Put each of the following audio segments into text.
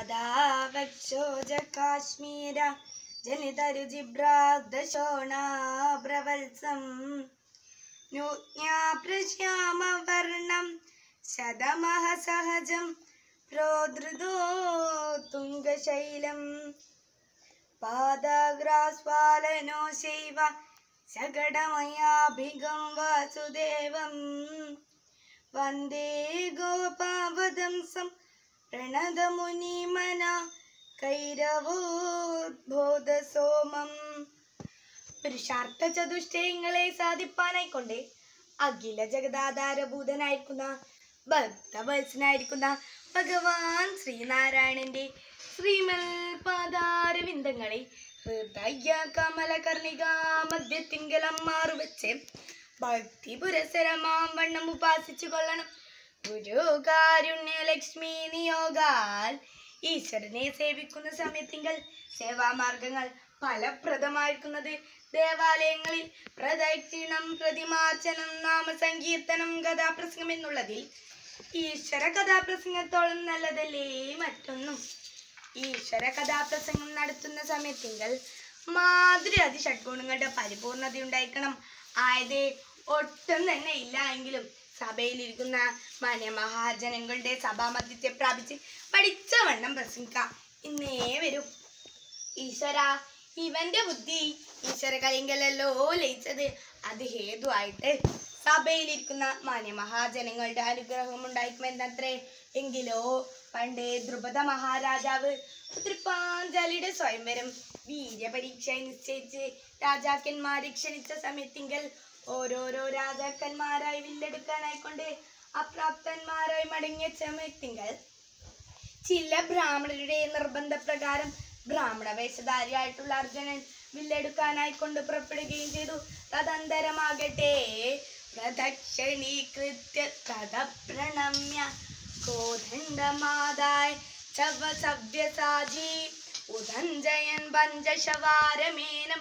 പാദാവക്ഷോജ കാശ്മീര ജനിതരുജിഭ്രാദശോണാബ്രവത്സം നൂജ്ഞാപ്രശ്യാമവർണം ശതമഹ സഹജം പ്രോധൃതോ തുംഗശൈലം പാദാഗ്രാസ്വാലനോ ശൈവ ശകടമയാഭിഗം വാസുദേവം വന്ദേ ഗോപാവദംസം പ്രണതമുനിമന കൈരവോദ്ബോധസോമം പുരുഷാർത്ഥ ചതുഷ്ടയങ്ങളെ സാധിപ്പാനായിക്കൊണ്ട് അഖില ജഗദാധാരഭൂതനായിരിക്കുന്ന ഭക്തവത്സനായിരിക്കുന്ന ഭഗവാൻ ശ്രീനാരായണന്റെ ശ്രീമൽ പാദാരവിന്ദങ്ങളെ ഹൃദയ കമലകർണിക മധ്യത്തിങ്കലം മാറുവെച്ച് ഭക്തി പുരസരമാം വണ്ണം ഉപാസിച്ചു കൊള്ളണം ഗുരുകാരുണ്യ ലക്ഷ്മി നിയോഗാൽ ഈശ്വരനെ സേവിക്കുന്ന സമയത്തിങ്കൽ സേവാമാർഗങ്ങൾ ഫലപ്രദമായിരിക്കുന്നത് ദേവാലയങ്ങളിൽ പ്രദക്ഷിണം പ്രതിമാർച്ചനം നാമസങ്കീർത്തനം കഥാപ്രസംഗം എന്നുള്ളതിൽ ഈശ്വര കഥാപ്രസംഗത്തോളം നല്ലതല്ലേ മറ്റൊന്നും ഈശ്വര കഥാപ്രസംഗം നടത്തുന്ന സമയത്തിങ്കൽ മാതൃ അതി ഷഡ്ഗുണങ്ങളുടെ പരിപൂർണത ഉണ്ടായിരിക്കണം ആയത് ഒട്ടും തന്നെ ഇല്ല എങ്കിലും സഭയിലിരിക്കുന്ന മാന്യമഹാജനങ്ങളുടെ സഭാമധ്യത്തെ പ്രാപിച്ച് പഠിച്ച വണ്ണം പ്രസംഗിക്കാം ഇന്നേ വരും ഈശ്വര ഇവന്റെ ബുദ്ധി ഈശ്വര കലിങ്കലല്ലോ ലയിച്ചത് അത് ഹേതുവായിട്ട് സഭയിലിരിക്കുന്ന മാന്യമഹാജനങ്ങളുടെ അനുഗ്രഹം ഉണ്ടായിരിക്കുമെന്നത്രേ എങ്കിലോ പണ്ട് ദ്രുപദ മഹാരാജാവ് തൃപ്പാഞ്ചാലിയുടെ സ്വയംവരം വീര്യപരീക്ഷ നിശ്ചയിച്ച് രാജാക്കന്മാരെ ക്ഷണിച്ച സമയത്തിങ്കൽ ഓരോരോ രാജാക്കന്മാരായി വില്ലെടുക്കാനായിക്കൊണ്ട് അപ്രാപ്തന്മാരായി മടങ്ങിയ സമയത്തിങ്കൽ ചില ബ്രാഹ്മണരുടെ നിർബന്ധപ്രകാരം ബ്രാഹ്മണ വേഷധാരിയായിട്ടുള്ള അർജുനൻ വില്ലെടുക്കാനായി കൊണ്ട് പുറപ്പെടുകയും ചെയ്തു തദന്തരമാകട്ടെ പ്രദക്ഷിണീകൃത്യ തഥ പ്രണമ്യ കോദണ്ഡമാതായ ചവ സവ്യസാജി ഉദഞ്ജയൻ പഞ്ചശവാരമേനം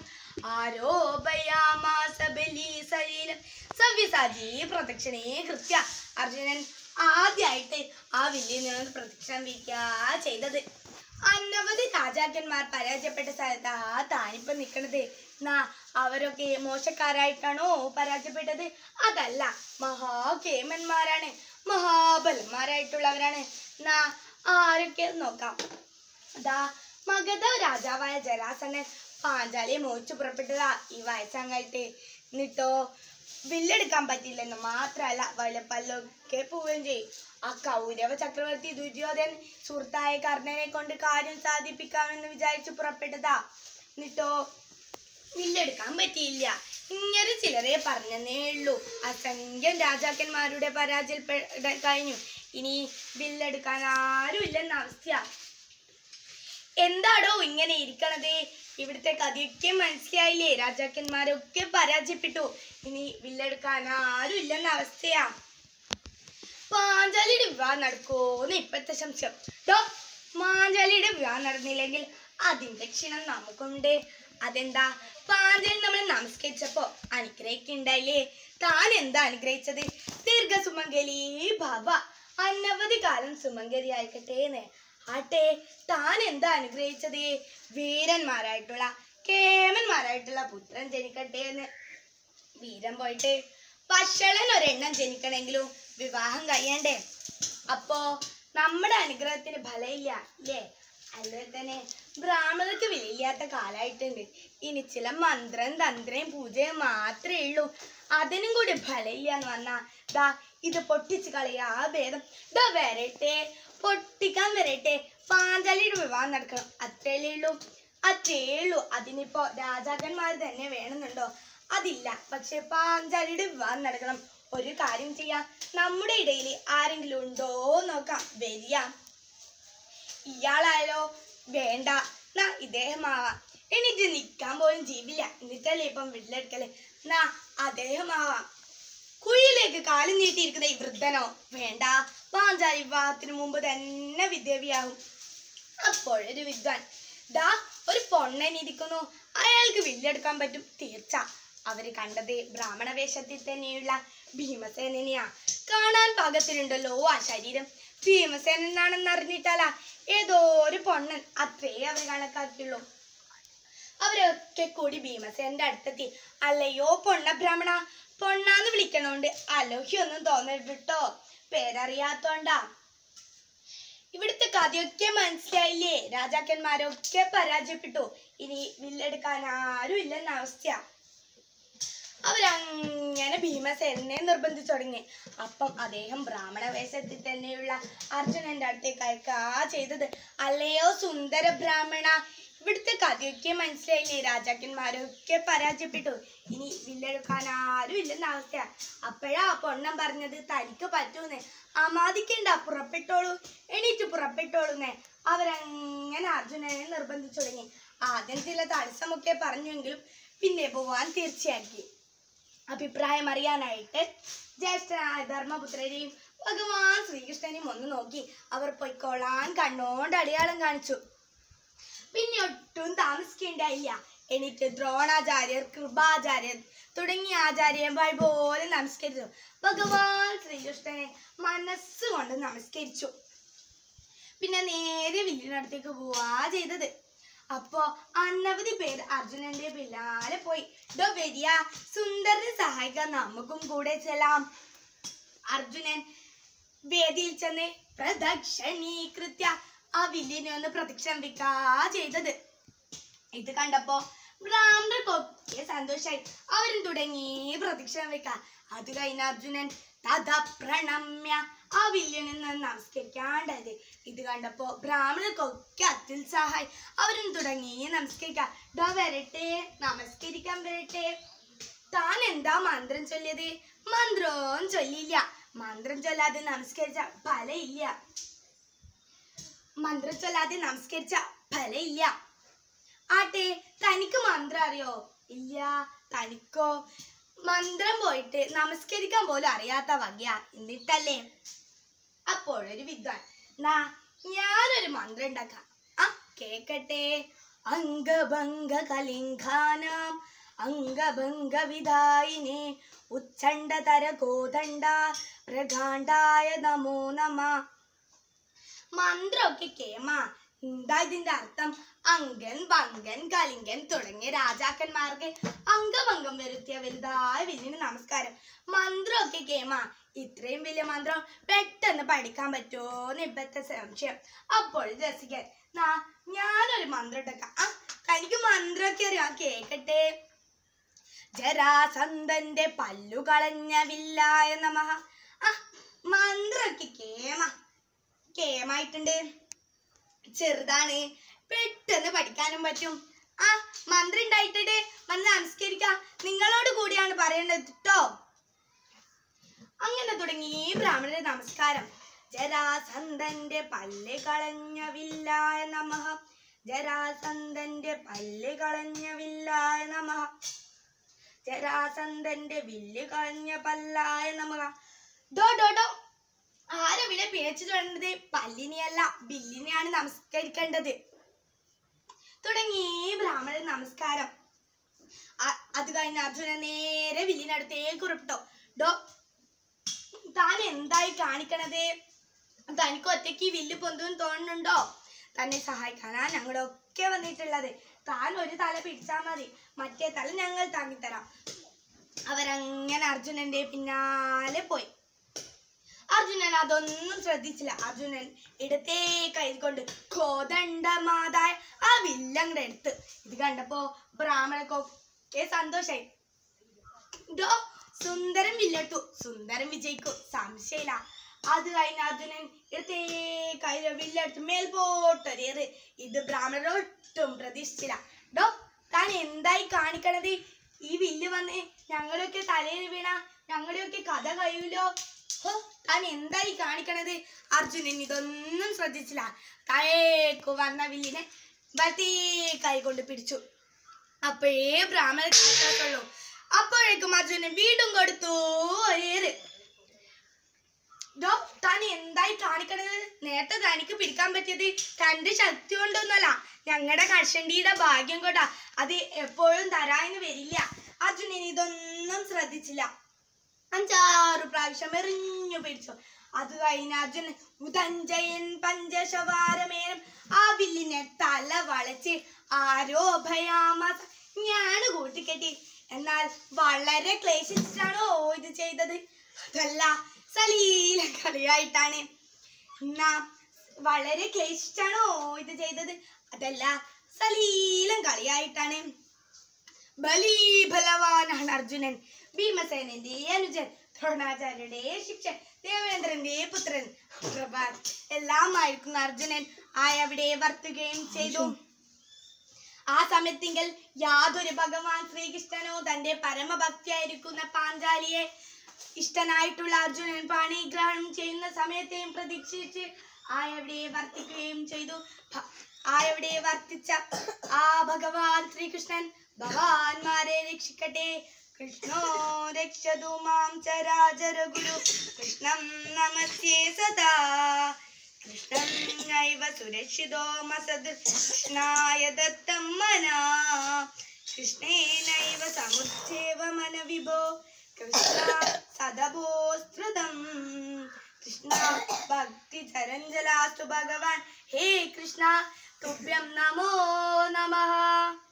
ആരോപയാമാസ ബലീസലീലം സവ്യസാജി പ്രദക്ഷിണീകൃത്യ അർജുനൻ ആദ്യമായിട്ട് ആ വില്ലിൽ നിന്ന് പ്രദക്ഷിണം വയ്ക്കുക ചെയ്തത് അനവധി രാജാക്കന്മാർ പരാജയപ്പെട്ട സ്ഥലത്താ താനിപ്പം നിൽക്കണത് നാ അവരൊക്കെ മോശക്കാരായിട്ടാണോ പരാജയപ്പെട്ടത് അതല്ല മഹാകേമന്മാരാണ് മഹാബലന്മാരായിട്ടുള്ളവരാണ് നാ ആരൊക്കെ നോക്കാം ദാ മഗധ രാജാവായ ജരാസനൻ പാഞ്ചാലിയെ മോഹിച്ചു പുറപ്പെട്ടതാ ഈ വയസ്സാങ്ങായിട്ട് എന്നിട്ടോ വില്ലെടുക്കാൻ പറ്റില്ലെന്ന് മാത്രമല്ല വലപ്പല്ലൊക്കെ പോവുകയും ചെയ്യും ആ കൗരവ ചക്രവർത്തി ദുര്യോധൻ സുഹൃത്തായ കർണനെ കൊണ്ട് കാര്യം സാധിപ്പിക്കാമെന്ന് വിചാരിച്ചു പുറപ്പെട്ടതാ എന്നിട്ടോ വില്ലെടുക്കാൻ പറ്റിയില്ല ഇങ്ങനെ ചിലരെ പറഞ്ഞതേ ഉള്ളൂ അസംഖ്യം രാജാക്കന്മാരുടെ പരാജയപ്പെട കഴിഞ്ഞു ഇനി വില്ലെടുക്കാൻ ആരും ഇല്ലെന്ന അവസ്ഥ എന്താടോ ഇങ്ങനെ ഇരിക്കണത് ഇവിടുത്തെ കഥയൊക്കെ മനസ്സിലായില്ലേ രാജാക്കന്മാരൊക്കെ പരാജയപ്പെട്ടു ഇനി വില്ലെടുക്കാൻ ആരും ഇല്ലെന്ന അവസ്ഥയാ പാഞ്ചാലിയുടെ വിവാഹം നടക്കുമോന്ന് ഇപ്പോഴത്തെ സംശയം ഡോ മാഞ്ചാലിയുടെ വിവാഹം നടന്നില്ലെങ്കിൽ അതിന്റെ ക്ഷീണം നമുക്കുണ്ട് അതെന്താ പാഞ്ചാലി നമ്മൾ നമസ്കരിച്ചപ്പോ അനുഗ്രഹിക്കുണ്ടായില്ലേ താൻ എന്താ അനുഗ്രഹിച്ചത് ദീർഘ സുമംഗലി ഭവ അനവധി കാലം സുമംഗലി ആയിക്കട്ടെ എന്ന് ആട്ടെ താൻ എന്താ അനുഗ്രഹിച്ചത് വീരന്മാരായിട്ടുള്ള കേമന്മാരായിട്ടുള്ള പുത്രൻ ജനിക്കട്ടെ എന്ന് വീരൻ പോയിട്ട് വഷളൻ ഒരെണ്ണം ജനിക്കണമെങ്കിലും വിവാഹം കഴിയണ്ടേ അപ്പോ നമ്മുടെ അനുഗ്രഹത്തിന് ഫലമില്ല ഇല്ലേ അല്ലെങ്കിൽ തന്നെ ബ്രാഹ്മണർക്ക് വിലയില്ലാത്ത കാലായിട്ടുണ്ട് ഇനി ചില മന്ത്രം തന്ത്രയും പൂജയും മാത്രമേ ഉള്ളൂ അതിനും കൂടി ഫലമില്ല എന്ന് വന്നാ ദാ ഇത് പൊട്ടിച്ച് കളയാ ഭേദം ദാ വരട്ടെ പൊട്ടിക്കാൻ വരട്ടെ പാഞ്ചാലിയുടെ വിവാഹം നടക്കണം അത്രയല്ലേ ഉള്ളൂ അത്രേ ഉള്ളൂ അതിനിപ്പോ രാജാക്കന്മാർ തന്നെ വേണമെന്നുണ്ടോ അതില്ല പക്ഷെ പാഞ്ചാലിയുടെ വിവാഹം നടക്കണം ഒരു കാര്യം ചെയ്യാം നമ്മുടെ ഇടയിൽ ആരെങ്കിലും ഉണ്ടോ നോക്കാം വരിക ഇയാളായാലോ വേണ്ട നാ ഇദ്ദേഹമാവാം എനിക്ക് നിൽക്കാൻ പോലും ജീവില്ല എന്നിട്ടല്ലേ ഇപ്പം വീട്ടിലെടുക്കല് നാ അദ്ദേഹമാവാം കുഴിയിലേക്ക് കാലം നീട്ടിയിരിക്കുന്ന ഈ വൃദ്ധനോ വേണ്ട പാഞ്ചാലി വിവാഹത്തിന് മുമ്പ് തന്നെ വിദ്യാഭിയാകും അപ്പോഴൊരു വിദ്വാൻ ദാ ഒരു പൊണ്ണൻ ഇരിക്കുന്നു അയാൾക്ക് വില്ലെടുക്കാൻ പറ്റും തീർച്ച അവര് കണ്ടത് ബ്രാഹ്മണ വേഷത്തിൽ തന്നെയുള്ള ഭീമസേനനെയാ കാണാൻ പാകത്തിലുണ്ടല്ലോ ആ ശരീരം ഭീമസേനാണെന്ന് അറിഞ്ഞിട്ടാലാ ഏതോ ഒരു പൊണ്ണൻ അത്രേ അവർ കണക്കാക്കിയുള്ളൂ അവരൊക്കെ കൂടി ഭീമസേനന്റെ അടുത്തെത്തി അല്ലയോ പൊണ്ണ ബ്രാഹ്മണ പൊണ്ണാന്ന് വിളിക്കണോണ്ട് അലോഹ്യൊന്നും തോന്നരുട്ടോ പേരറിയാത്തോണ്ടാ ഇവിടുത്തെ കഥയൊക്കെ മനസ്സിലായില്ലേ രാജാക്കന്മാരൊക്കെ പരാജയപ്പെട്ടു ഇനി വില്ലെടുക്കാൻ ആരും ഇല്ലെന്ന അവസ്ഥയാ അവരങ്ങനെ ഭീമസേനെ നിർബന്ധിച്ചു തുടങ്ങി അപ്പം അദ്ദേഹം ബ്രാഹ്മണ വേഷത്തിൽ തന്നെയുള്ള അർജുനന്റെ അടുത്തേക്ക് അയക്കാ ചെയ്തത് അല്ലയോ സുന്ദര ബ്രാഹ്മണ ഇവിടുത്തെ കഥയൊക്കെ മനസ്സിലായില്ലേ രാജാക്കന്മാരൊക്കെ പരാജയപ്പെട്ടു ഇനി വില്ലെടുക്കാൻ ആരും ഇല്ലെന്ന അവസ്ഥയാ അപ്പോഴാ ആ പൊണ്ണം പറഞ്ഞത് തനിക്ക് പറ്റൂന്ന് അമാദിക്കണ്ട പുറപ്പെട്ടോളൂ എണീറ്റ് പുറപ്പെട്ടോളൂന്നേ അവരങ്ങനെ അർജുനനെ നിർബന്ധിച്ചു തുടങ്ങി ആദ്യം ചില തടസ്സമൊക്കെ പറഞ്ഞുവെങ്കിലും പിന്നെ പോവാൻ തീർച്ചയാക്കി അഭിപ്രായം അറിയാനായിട്ട് ജ്യേഷ്ഠനായ ധർമ്മപുത്രരെയും ഭഗവാൻ ശ്രീകൃഷ്ണനെയും ഒന്ന് നോക്കി അവർ പൊയ്ക്കോളാൻ കണ്ണോണ്ട് അടയാളം കാണിച്ചു പിന്നെ ഒട്ടും താമസിക്കേണ്ടായില്ല എനിക്ക് ദ്രോണാചാര്യർ കൃപാചാര്യർ തുടങ്ങിയ ആചാര്യന്മാർ പോലെ നമസ്കരിച്ചു ഭഗവാൻ ശ്രീകൃഷ്ണനെ മനസ്സുകൊണ്ട് നമസ്കരിച്ചു പിന്നെ നേരെ വില്ലിനടുത്തേക്ക് പോവാ ചെയ്തത് അപ്പോ അനവധി പേര് അർജുനന്റെ പിന്നാലെ പോയി ഡോ വരിക സുന്ദരനെ സഹായിക്കാൻ നമുക്കും കൂടെ ചെല്ലാം അർജുനൻ വേദിയിൽ ചെന്ന് പ്രദക്ഷണീകൃത്യ ആ വില്ലിനെ ഒന്ന് പ്രദക്ഷിണം വെക്കാ ചെയ്തത് ഇത് കണ്ടപ്പോ ബ്രാഹ്മണർക്കൊക്കെ സന്തോഷായി അവരും തുടങ്ങി പ്രദക്ഷിണം വെക്ക അത് കഴിഞ്ഞ അർജുനൻ തഥ പ്രണമ്യ ആ വില്ലിൽ നിന്ന് നമസ്കരിക്കാണ്ടത് ഇത് കണ്ടപ്പോ ബ്രാഹ്മണർക്കൊക്കെ അത്യുത്സാഹായി അവരും തുടങ്ങി നമസ്കരിക്കാം ഡോ വരട്ടെ നമസ്കരിക്കാൻ വരട്ടെ താൻ എന്താ മന്ത്രം ചൊല്ലിയത് മന്ത്രവും ചൊല്ലിയില്ല മന്ത്രം ചൊല്ലാതെ നമസ്കരിച്ച ഫലമില്ല മന്ത്രം ചൊല്ലാതെ നമസ്കരിച്ച ഫലമില്ല ആട്ടെ തനിക്ക് മന്ത്രം അറിയോ ഇല്ല തനിക്കോ മന്ത്രം പോയിട്ട് നമസ്കരിക്കാൻ പോലും അറിയാത്ത വകയാ എന്നിട്ടല്ലേ അപ്പോഴൊരു വിദ്വാൻ നാ ഞാനൊരു മന്ത്രം ഉണ്ടാക്കാം ആ കേക്കട്ടെ അംഗഭംഗ കലിംഗാനാം അംഗഭംഗ വിധായിനെ ഉച്ചണ്ഡതര കോദണ്ഡ പ്രകാണ്ഡായ നമോ നമ മന്ത്രമൊക്കെ കേമ എന്താ ഇതിന്റെ അർത്ഥം അങ്കൻ ബങ്കൻ കലിങ്കൻ തുടങ്ങിയ രാജാക്കന്മാർക്ക് അംഗഭംഗം വരുത്തിയ വലുതായ വില്ലിന് നമസ്കാരം മന്ത്രമൊക്കെ കേമ ഇത്രയും വലിയ മന്ത്രം പെട്ടെന്ന് പഠിക്കാൻ പറ്റുമോന്ന് ഇപ്പത്തെ സംശയം അപ്പോൾ രസികൻ നാ ഞാനൊരു മന്ത്രം എടുക്കാം ആ തനിക്ക് മന്ത്രമൊക്കെ അറിയാം കേക്കട്ടെ ജരാസന്ധന്റെ പല്ലു കളഞ്ഞ വില്ലായ നമഃ ആ മന്ത്രമൊക്കെ കേമ കേമായിട്ടുണ്ട് ചെറുതാണ് പെട്ടെന്ന് പഠിക്കാനും പറ്റും ആ മന്ത്രം ഉണ്ടായിട്ടുണ്ട് വന്ന് നമസ്കരിക്കാം നിങ്ങളോട് കൂടിയാണ് പറയേണ്ടത് കേട്ടോ അങ്ങനെ തുടങ്ങി ഈ ബ്രാഹ്മണന്റെ നമസ്കാരം ജരാസന്ധന്റെ പല്ല് കളഞ്ഞ വില്ലായ നമഃ ജരാസന്ധന്റെ പല്ല് കളഞ്ഞ വില്ലായ നമഃ ജരാസന്ധന്റെ വില്ല് കളഞ്ഞ പല്ലായ നമഃ ഡോ ഡോ ഡോ ആരവിടെ പിഴച്ചു തുടങ്ങുന്നത് പല്ലിനെയല്ല ബില്ലിനെയാണ് നമസ്കരിക്കേണ്ടത് തുടങ്ങി ബ്രാഹ്മണൻ നമസ്കാരം അ- അത് കഴിഞ്ഞ് അർജുനൻ നേരെ വില്ലിനടുത്തേക്ക് ഉറപ്പിട്ടോ ഡോ താൻ എന്തായി കാണിക്കണത് തനിക്ക് ഒറ്റയ്ക്ക് ഈ വില്ല് പൊന്തും തോന്നുന്നുണ്ടോ തന്നെ സഹായിക്കാനാ ഞങ്ങളൊക്കെ വന്നിട്ടുള്ളത് താൻ ഒരു തല പിടിച്ചാൽ മതി മറ്റേ തല ഞങ്ങൾ താങ്ങിത്തരാം അവരങ്ങനെ അർജുനന്റെ പിന്നാലെ പോയി അർജുനൻ അതൊന്നും ശ്രദ്ധിച്ചില്ല അർജുനൻ ഇടത്തേ കൈ കൊണ്ട് കോദണ്ഡമാതായ ആ വില്ലങ്ങടെ എടുത്ത് ഇത് കണ്ടപ്പോ ബ്രാഹ്മണക്കൊക്കെ സന്തോഷായി ഡോ സുന്ദരം വില്ലെടുത്തു സുന്ദരം വിജയിക്കും സംശയമില്ല അത് കഴിഞ്ഞ് അർജുനൻ ഇടത്തേ കൈ വില്ലെടുത്ത് മേൽപോട്ടൊരേറ് ഇത് ബ്രാഹ്മണരൊട്ടും പ്രതീക്ഷിച്ചില്ല ഡോ താൻ എന്തായി കാണിക്കണത് ഈ വില്ല് വന്ന് ഞങ്ങളൊക്കെ തലയിൽ വീണ ഞങ്ങളുടെയൊക്കെ കഥ കഴിയൂലോ ഹോ, താൻ എന്തായി കാണിക്കണത് അർജുനൻ ഇതൊന്നും ശ്രദ്ധിച്ചില്ല താഴേക്ക് വന്ന വില്ലിനെ വലത്തേ കൈ കൊണ്ട് പിടിച്ചു അപ്പോഴേ ബ്രാഹ്മണൻ കാട്ടുള്ളൂ അപ്പോഴേക്കും അർജുനൻ വീണ്ടും കൊടുത്തു ഒരേറ് ഡോ താൻ എന്തായി കാണിക്കണത് നേരത്തെ തനിക്ക് പിടിക്കാൻ പറ്റിയത് തന്റെ ശക്തി കൊണ്ടൊന്നല്ല ഞങ്ങളുടെ കഷണ്ടിയുടെ ഭാഗ്യം കൊണ്ടാ അത് എപ്പോഴും തരാന്ന് വരില്ല അർജുനൻ ഇതൊന്നും ശ്രദ്ധിച്ചില്ല അഞ്ചാറ് പ്രാവശ്യം എറിഞ്ഞു പിടിച്ചു അത് കഴിഞ്ഞ അർജുനൻ ഉദഞ്ചയൻ പഞ്ചശവാരമേനം ആ വില്ലിനെ തല വളച്ച് ആരോഭയാമാസ ഞാണ് കൂട്ടിക്കെട്ടി എന്നാൽ വളരെ ക്ലേശിച്ചിട്ടാണോ ഇത് ചെയ്തത് അതല്ല സലീല കളിയായിട്ടാണ് എന്നാ വളരെ ക്ലേശിച്ചാണോ ഇത് ചെയ്തത് അതല്ല സലീലം കളിയായിട്ടാണ് ബലീബലവാനാണ് അർജുനൻ ഭീമസേനന്റെ അനുജൻ ദ്രോണാചാര്യരുടെ ശിക്ഷൻ ദേവേന്ദ്രന്റെ പുത്രൻ പ്രഭാത് എല്ലാമായിരിക്കുന്ന അർജുനൻ ആയവിടെ വർത്തുകയും ചെയ്തു ആ സമയത്തിങ്കൽ യാതൊരു ഭഗവാൻ ശ്രീകൃഷ്ണനോ തന്റെ പരമഭക്തിയായിരിക്കുന്ന പാഞ്ചാലിയെ ഇഷ്ടനായിട്ടുള്ള അർജുനൻ പാണിഗ്രഹണം ചെയ്യുന്ന സമയത്തെയും പ്രതീക്ഷിച്ച് ആയവിടെ വർത്തിക്കുകയും ചെയ്തു ഭ- ആയവിടെ വർത്തിച്ച ആ ഭഗവാൻ ശ്രീകൃഷ്ണൻ ഭഗവാന്മാരെ രക്ഷിക്കട്ടെ കൃഷ്ണോ രക്ഷതു മാം ചരാചര ഗുരു കൃഷ്ണം നമസ്യേ സദാ കൃഷ്ണം നൈവ സുരക്ഷിതോ മസദ് കൃഷ്ണായ ദത്തം മനാ കൃഷ്ണേനൈവ സമുച്ചേവ മന വിഭോ കൃഷ്ണ സദഭോസ്തൃതം കൃഷ്ണ ഭക്തി ചരഞ്ജലാസ്തു ഭഗവാൻ ഹേ കൃഷ്ണ തുഭ്യം നമോ നമഃ